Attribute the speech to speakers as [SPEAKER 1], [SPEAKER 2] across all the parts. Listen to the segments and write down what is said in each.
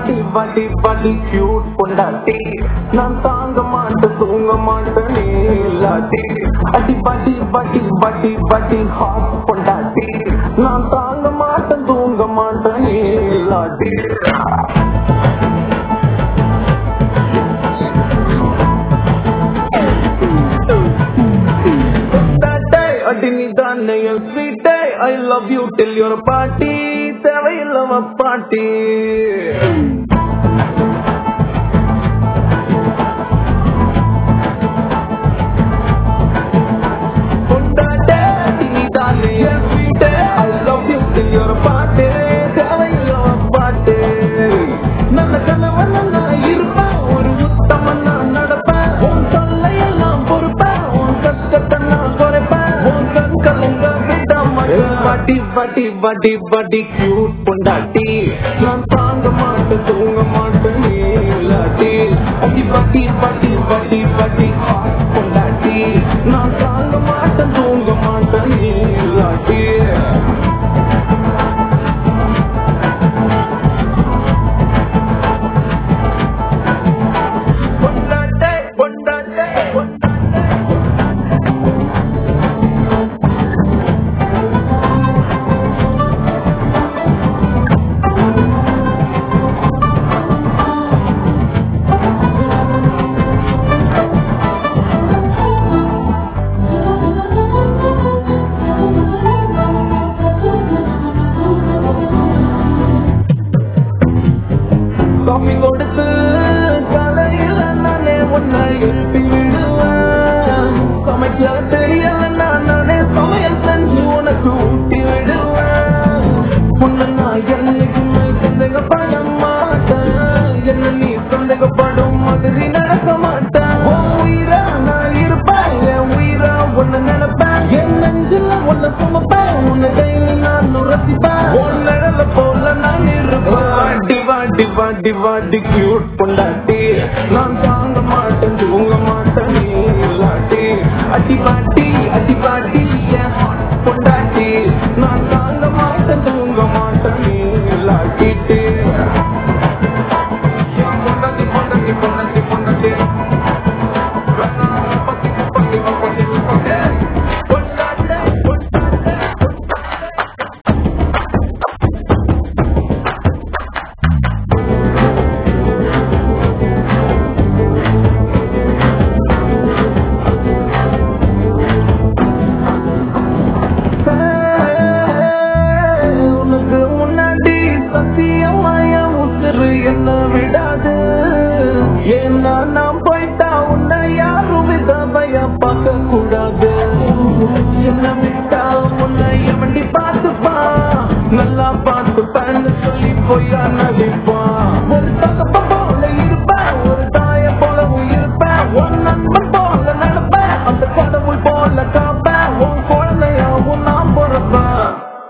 [SPEAKER 1] பாட்டி பாட்டி பாட்டி கியூட் பொண்டாட்டி நான் தாங்க மாட்டேன் தூங்க மாட்டேன் நீ இல்லாட்டி அடி பாட்டி பாட்டி பாட்டி பாட்டி ஹாட் பொண்டாட்டி நான் தாங்க மாட்டேன் தூங்க மாட்டேன் நீ இல்லாட்டி பொண்டாட்டை, அடி நீ தானே என் ஸ்வீட்டை I love you till your பாட்டி தேவையில்லாம பாட்டி பொண்டாட்டை, அடி நீ தானே என் ஸ்வீட்டை I love you till your பாட்டி தேவையில்லாம பாட்டி நல்ல கணவன் நான் இருப்பேன் ஒரு உத்தமன் நான் நடப்பேன் உன் தொல்லையெல்லாம் பொறுப்பேன் உன் கஷ்டத்தை நான் குறைப்பேன் உன் கண்கலங்க விட மாட்டேன் பாட்டி பாட்டி பாட்டி பாட்டி கியூட் பொண்டாட்டி நான் தாங்க மாட்டேன் தூங்க மாட்டேன் நீ இல்லாட்டி அடி பாட்டி பாட்டி பாட்டி பாட்டி hot பொண்டாட்டி நான் தாங்க மாட்டேன் தூங்க மாட்டேன் நீ இல்லாட்டி பொண்டாட்டை பொண்டாட்டை பொண்டாட்டை காஃபி கொடுத்து காலையில நானே உன்னை எழுப்பி விடுவேன் சமைக்க தெரியலன்னா நானே சமையல் செஞ்சு உனக்கு ஊட்டி விடுவேன் உன்னை நான் என்னைக்குமே சந்தேகப்பட மாட்டேன் என்ன நீ சந்தேகப்படும் மாதிரி நடக்க மாட்டேன் உன் உயிரா நான் இருப்பேன் என் உயிரா உன்னை நினைப்பேன் என் நெஞ்சில உன்னை சுமப்பேன் உன்னை டெய்லி நான் நுரசிப்பேன் உன் நிழல போல நான் இருப்பேன் வாடி வாடி வாடி வாடி கியூட் பொண்டாட்டி நான் தாங்க மாட்டேன் தூங்க மாட்டேன் நீ இல்லாட்டி அடி பாட்டி அடி பாட்டி என் hot பொண்டாட்டி நான் தாங்க மாட்டேன் தூங்க மாட்டேன் நீ இல்லாட்டிட்டு பொண்டாட்டி பொண்டாட்டி பொண்டாட்டி பொண்டாட்டி பத்தி பத்தி பத்தி பத்தி பொண்டாட்டி பொண்டாட்டி உனக்கு முன்னாடி சத்தியமாய உசுறு என்ன விடாது ஏன்னா நான் போயிட்டா உன்னை யாரும் விதவைய பார்க்க கூடாது என்ன விட்டா உன்னை எவண்டி பார்த்துப்பா நல்லா பார்த்துப்பான்னு சொல்லி பொய்யா நடிப்பான் ஒரு தகப்ப போல இருப்பேன் ஒரு தாய போலவும் இருப்பேன் உன் நண்பன் போல நடப்பேன் அந்த கடவுள் போல காப்பேன் உன் குழந்தையாவும் நான் பிறப்பேன்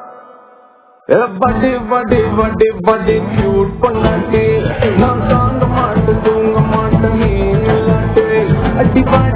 [SPEAKER 1] வடி வடி வடி வடி கியூட் பொண்டாட்டி நான் தாங்க மாட்டேன் தூங்க மாட்டேன் நீ இல்லாட்டி அடி பாடி